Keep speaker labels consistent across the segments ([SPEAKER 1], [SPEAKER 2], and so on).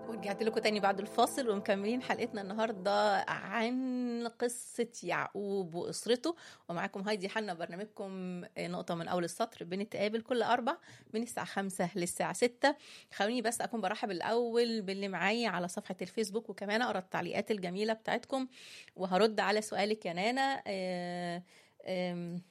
[SPEAKER 1] ورجعت لكم تاني بعد الفاصل ومكملين حلقتنا النهارده عن قصه يعقوب واسرته ومعاكم هايدي حنا برنامجكم نقطه من اول السطر بنتقابل كل اربع من الساعه خمسة للساعه ستة خلوني بس اكون برحب الاول باللي معايا على صفحه الفيسبوك وكمان اقرا التعليقات الجميله بتاعتكم وهرد على سؤالك يا نانا آه، آم،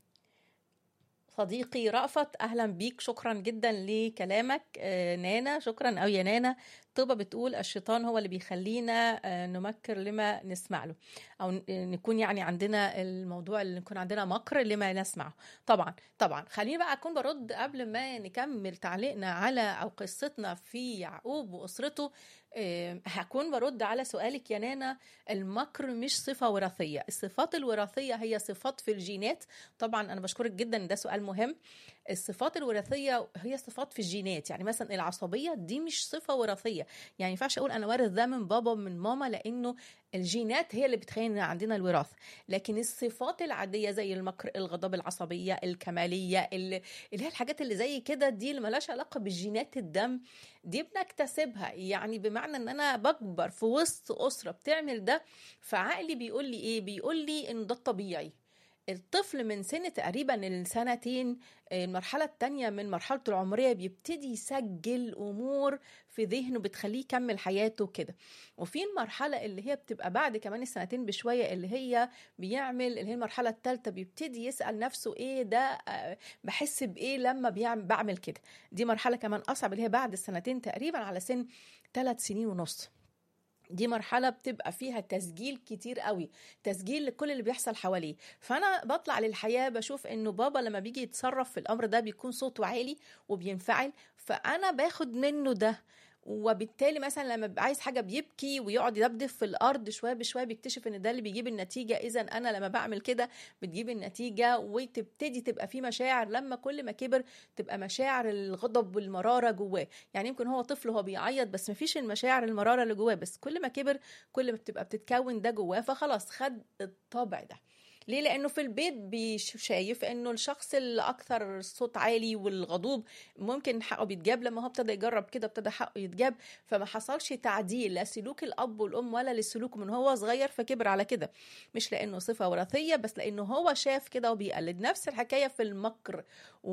[SPEAKER 1] صديقي رأفت أهلا بيك شكرا جدا لكلامك آه، نانا شكرا أو يا نانا طوبة بتقول الشيطان هو اللي بيخلينا آه، نمكر لما نسمع له أو ن- نكون يعني عندنا الموضوع اللي نكون عندنا مكر لما نسمعه طبعا طبعا خليني بقى أكون برد قبل ما نكمل تعليقنا على أو قصتنا في يعقوب وأسرته آه، هكون برد على سؤالك يا نانا المكر مش صفة وراثية الصفات الوراثية هي صفات في الجينات طبعا انا بشكرك جدا ده سؤال مهم الصفات الوراثيه هي صفات في الجينات يعني مثلا العصبيه دي مش صفه وراثيه يعني ما ينفعش اقول انا وارث ده من بابا ومن ماما لانه الجينات هي اللي بتخلينا إن عندنا الوراثه لكن الصفات العاديه زي المكر الغضب العصبيه الكماليه اللي اللي هي الحاجات اللي زي كده دي اللي ملهاش علاقه بالجينات الدم دي بنكتسبها يعني بمعنى ان انا بكبر في وسط اسره بتعمل ده فعقلي بيقول لي ايه بيقول لي ان ده الطبيعي الطفل من سن تقريبا السنتين المرحلة التانية من مرحلته العمرية بيبتدي يسجل أمور في ذهنه بتخليه يكمل حياته كده وفي المرحلة اللي هي بتبقى بعد كمان السنتين بشوية اللي هي بيعمل اللي هي المرحلة التالتة بيبتدي يسأل نفسه إيه ده آه، بحس بإيه لما بيعمل بعمل كده دي مرحلة كمان أصعب اللي هي بعد السنتين تقريبا على سن ثلاث سنين ونص دي مرحلة بتبقى فيها تسجيل كتير قوي تسجيل لكل اللي بيحصل حواليه فأنا بطلع للحياة بشوف إنه بابا لما بيجي يتصرف في الأمر ده بيكون صوته عالي وبينفعل فأنا باخد منه ده وبالتالي مثلا لما بيبقى عايز حاجه بيبكي ويقعد يدبدب في الارض شويه بشويه بيكتشف ان ده اللي بيجيب النتيجه اذا انا لما بعمل كده بتجيب النتيجه وتبتدي تبقى في مشاعر لما كل ما كبر تبقى مشاعر الغضب والمراره جواه يعني يمكن هو طفل هو بيعيط بس مفيش المشاعر المراره اللي جواه بس كل ما كبر كل ما بتبقى بتتكون ده جواه فخلاص خد الطبع ده ليه لانه في البيت بيش- شايف انه الشخص اللي اكثر الصوت عالي والغضوب ممكن حقه بيتجاب لما هو ابتدى يجرب كده ابتدى حقه يتجاب فما حصلش تعديل لا سلوك الاب والام ولا لسلوكه من هو صغير فكبر على كده مش لانه صفه وراثيه بس لانه هو شاف كده وبيقلد نفس الحكايه في المكر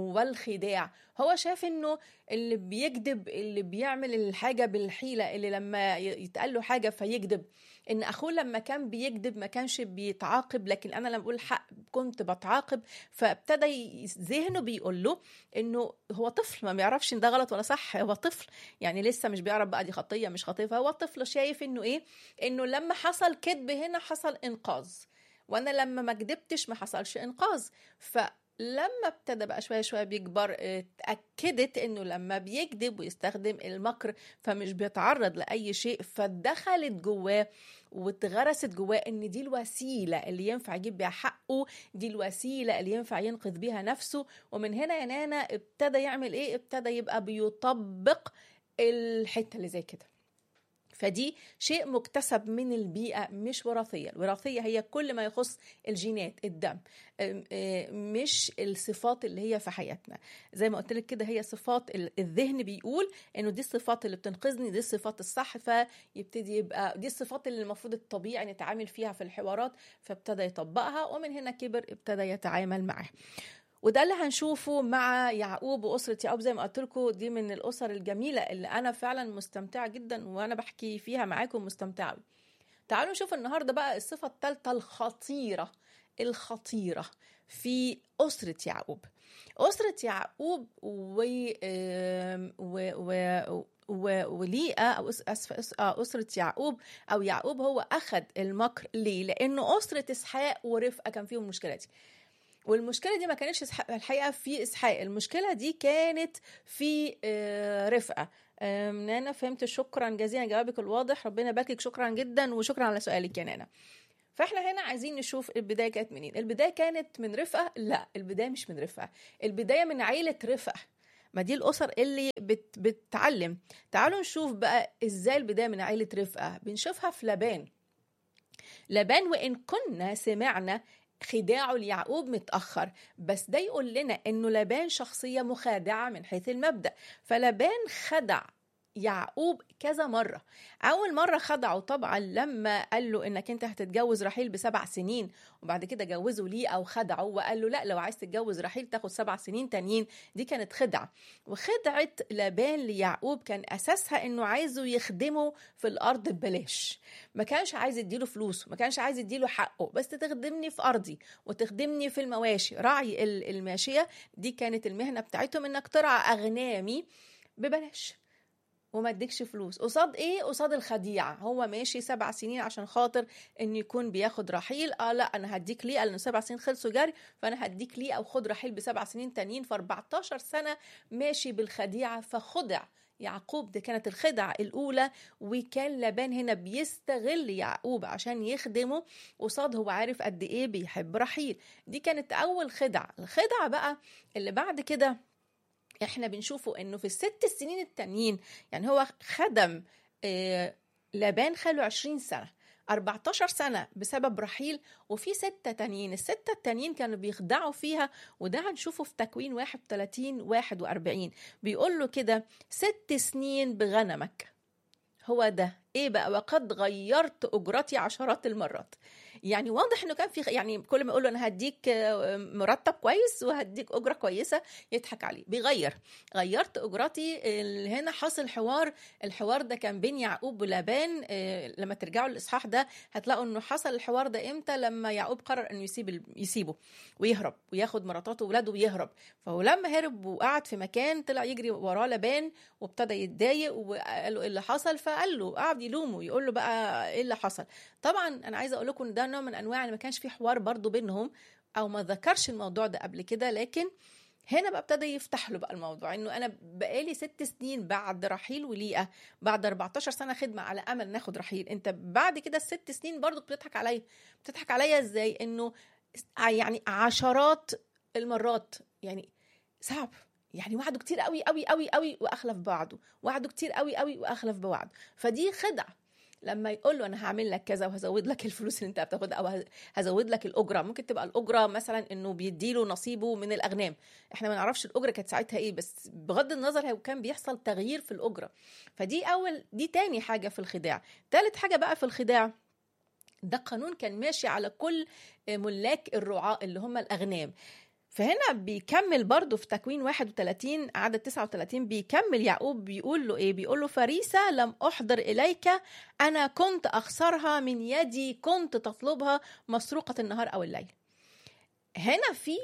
[SPEAKER 1] والخداع هو شاف انه اللي بيكذب اللي بيعمل الحاجه بالحيله اللي لما ي- يتقال له حاجه فيكذب ان اخوه لما كان بيكذب ما كانش بيتعاقب لكن انا لما بقول الحق كنت بتعاقب فابتدى ي- ذهنه بيقول له انه هو طفل ما بيعرفش ان ده غلط ولا صح هو طفل يعني لسه مش بيعرف بقى دي خطيه مش خطيه فهو طفل شايف انه ايه انه لما حصل كذب هنا حصل انقاذ وانا لما ما كدبتش ما حصلش انقاذ فلما ابتدى بقى شويه شويه بيكبر اه، اتاكدت انه لما بيكذب ويستخدم المكر فمش بيتعرض لاي شيء فدخلت جواه واتغرست جواه ان دي الوسيله اللي ينفع يجيب بيها حقه دي الوسيله اللي ينفع ينقذ بيها نفسه ومن هنا يا نانا ابتدى يعمل ايه ابتدى يبقى بيطبق الحته اللي زي كده فدي شيء مكتسب من البيئة مش وراثية الوراثية هي كل ما يخص الجينات الدم أم- أه، مش الصفات اللي هي في حياتنا زي ما قلت لك كده هي صفات ال- الذهن بيقول انه دي الصفات اللي بتنقذني دي الصفات الصح فيبتدي يبقى دي الصفات اللي المفروض الطبيعي نتعامل فيها في الحوارات فابتدى يطبقها ومن هنا كبر ابتدى يتعامل معاه وده اللي هنشوفه مع يعقوب واسره يعقوب زي ما قلت لكم دي من الاسر الجميله اللي انا فعلا مستمتعه جدا وانا بحكي فيها معاكم مستمتعه أوي. تعالوا نشوف النهارده بقى الصفه الثالثه الخطيره الخطيره في اسره يعقوب اسره يعقوب و آم، و, و و- وليئة أو أس- أسف أس- آه، أسرة يعقوب أو يعقوب هو أخذ المكر ليه؟ لأنه أسرة إسحاق ورفقة كان فيهم المشكلة دي والمشكله دي ما كانتش إسحاق- الحقيقه في اسحاق المشكله دي كانت في آه، رفقه آم، نانا فهمت شكرا جزيلا جوابك الواضح ربنا يباركك شكرا جدا وشكرا على سؤالك يا نانا فاحنا هنا عايزين نشوف البدايه كانت منين البدايه كانت من رفقه لا البدايه مش من رفقه البدايه من عيله رفقه ما دي الاسر اللي بت بتعلم تعالوا نشوف بقى ازاي البدايه من عيله رفقه بنشوفها في لبان لبان وان كنا سمعنا خداعه ليعقوب متأخر بس ده يقول لنا انه لبان شخصية مخادعة من حيث المبدأ فلبان خدع يعقوب كذا مرة أول مرة خدعه طبعا لما قال له إنك أنت هتتجوز رحيل بسبع سنين وبعد كده جوزه ليه أو خدعه وقال له لا لو عايز تتجوز رحيل تاخد سبع سنين تانيين دي كانت خدعة وخدعة لابان ليعقوب كان أساسها إنه عايزه يخدمه في الأرض ببلاش ما كانش عايز يديله فلوس ما كانش عايز يديله حقه بس تخدمني في أرضي وتخدمني في المواشي راعي الماشية دي كانت المهنة بتاعتهم إنك ترعى أغنامي ببلاش وما اديكش فلوس قصاد ايه قصاد الخديعه هو ماشي سبع سنين عشان خاطر ان يكون بياخد رحيل اه لا انا هديك ليه قال انه سبع سنين خلصوا جري فانا هديك ليه او خد رحيل بسبع سنين تانيين ف 14 سنه ماشي بالخديعه فخدع يعقوب دي كانت الخدعة الأولى وكان لبان هنا بيستغل يعقوب عشان يخدمه قصاد هو عارف قد إيه بيحب رحيل دي كانت أول خدعة الخدعة بقى اللي بعد كده احنا بنشوفه انه في الست سنين التانيين يعني هو خدم آه لبان خاله 20 سنه 14 سنة بسبب رحيل وفي ستة تانيين الستة التانيين كانوا بيخدعوا فيها وده هنشوفه في تكوين 31 41 بيقول له كده ست سنين بغنمك هو ده ايه بقى وقد غيرت اجرتي عشرات المرات يعني واضح انه كان في يعني كل ما يقول له انا هديك مرتب كويس وهديك اجره كويسه يضحك عليه بيغير غيرت اجرتي هنا حصل حوار الحوار ده كان بين يعقوب ولابان لما ترجعوا الاصحاح ده هتلاقوا انه حصل الحوار ده امتى لما يعقوب قرر انه يسيب يسيبه ويهرب وياخد مراته واولاده ويهرب فهو لما هرب وقعد في مكان طلع يجري وراه لابان وابتدى يتضايق وقال له ايه اللي حصل فقال له قعد يلومه يقول له بقى ايه اللي حصل طبعا انا عايزه اقول لكم ان ده نوع من انواع اللي ما كانش في حوار برضو بينهم او ما ذكرش الموضوع ده قبل كده لكن هنا بقى ابتدى يفتح له بقى الموضوع انه انا بقالي ست سنين بعد رحيل وليئه بعد 14 سنه خدمه على امل ناخد رحيل انت بعد كده الست سنين برضو بتضحك عليا بتضحك عليا ازاي انه يعني عشرات المرات يعني صعب يعني وعده كتير قوي قوي قوي قوي واخلف بعضه وعده كتير قوي قوي واخلف بوعده فدي خدعه لما يقول له انا هعمل لك كذا وهزود لك الفلوس اللي انت بتاخدها او هزود لك الاجره ممكن تبقى الاجره مثلا انه بيديله نصيبه من الاغنام احنا ما نعرفش الاجره كانت ساعتها ايه بس بغض النظر هو كان بيحصل تغيير في الاجره فدي اول دي تاني حاجه في الخداع تالت حاجه بقى في الخداع ده قانون كان ماشي على كل ملاك الرعاة اللي هم الأغنام فهنا بيكمل برضه في تكوين 31 عدد 39 بيكمل يعقوب بيقول له ايه بيقول له فريسة لم أحضر إليك أنا كنت أخسرها من يدي كنت تطلبها مسروقة النهار أو الليل هنا في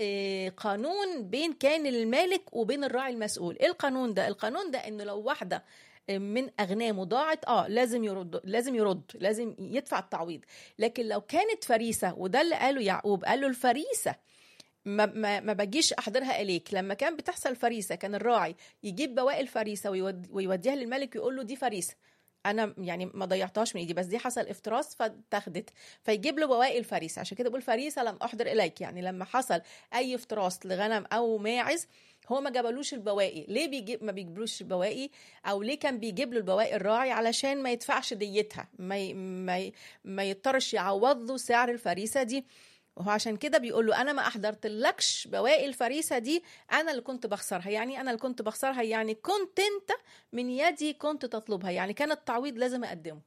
[SPEAKER 1] قانون بين كان المالك وبين الراعي المسؤول ايه القانون ده القانون ده انه لو واحده من اغنامه ضاعت اه لازم يرد لازم يرد لازم يدفع التعويض لكن لو كانت فريسه وده اللي قاله يعقوب قال له الفريسه ما, ما, ما بجيش احضرها اليك لما كان بتحصل فريسه كان الراعي يجيب بواقي الفريسه ويود ويوديها للملك ويقول له دي فريسه انا يعني ما ضيعتهاش من ايدي بس دي حصل افتراس فاتاخدت فيجيب له بواقي الفريسه عشان كده بقول فريسه لم احضر اليك يعني لما حصل اي افتراس لغنم او ماعز هو ما جابلوش البواقي ليه بيجيب ما بيجيبلوش البواقي او ليه كان بيجيب له البواقي الراعي علشان ما يدفعش ديتها ما ما ما يضطرش يعوض له سعر الفريسه دي وهو عشان كده بيقول له انا ما احضرتلكش بواقي الفريسه دي انا اللي كنت بخسرها يعني انا اللي كنت بخسرها يعني كنت انت من يدي كنت تطلبها يعني كان التعويض لازم اقدمه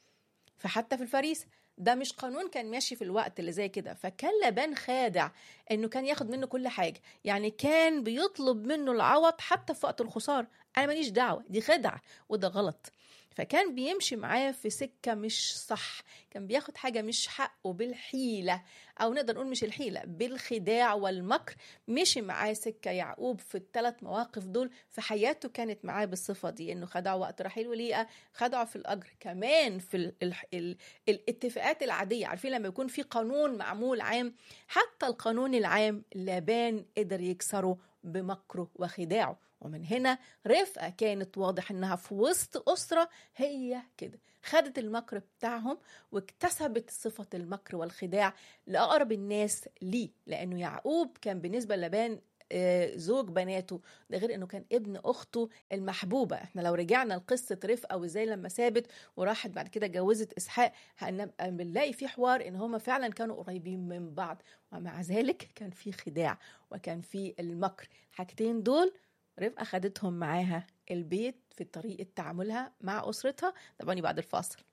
[SPEAKER 1] فحتى في الفريسه ده مش قانون كان ماشي في الوقت اللي زي كده فكان لبان خادع انه كان ياخد منه كل حاجه يعني كان بيطلب منه العوض حتى في وقت الخساره انا ماليش دعوه دي خدعه وده غلط فكان بيمشي معاه في سكة مش صح كان بياخد حاجة مش حقه بالحيلة أو نقدر نقول مش الحيلة بالخداع والمكر مشي معاه سكة يعقوب في الثلاث مواقف دول في حياته كانت معاه بالصفة دي إنه خدعه وقت رحيل وليئة خدعه في الأجر كمان في ال ال ال الاتفاقات العادية عارفين لما يكون في قانون معمول عام حتى القانون العام لابان قدر يكسره بمكره وخداعه ومن هنا رفقة كانت واضح انها في وسط أسرة هي كده خدت المكر بتاعهم واكتسبت صفة المكر والخداع لأقرب الناس ليه لأنه يعقوب كان بالنسبة لبان زوج بناته ده غير انه كان ابن اخته المحبوبه احنا لو رجعنا لقصه رفقه وازاي لما سابت وراحت بعد كده جوزت اسحاق بنلاقي في حوار ان هما فعلا كانوا قريبين من بعض ومع ذلك كان في خداع وكان في المكر الحاجتين دول رفقه خدتهم معاها البيت في طريقة تعاملها مع أسرتها تابعوني بعد الفاصل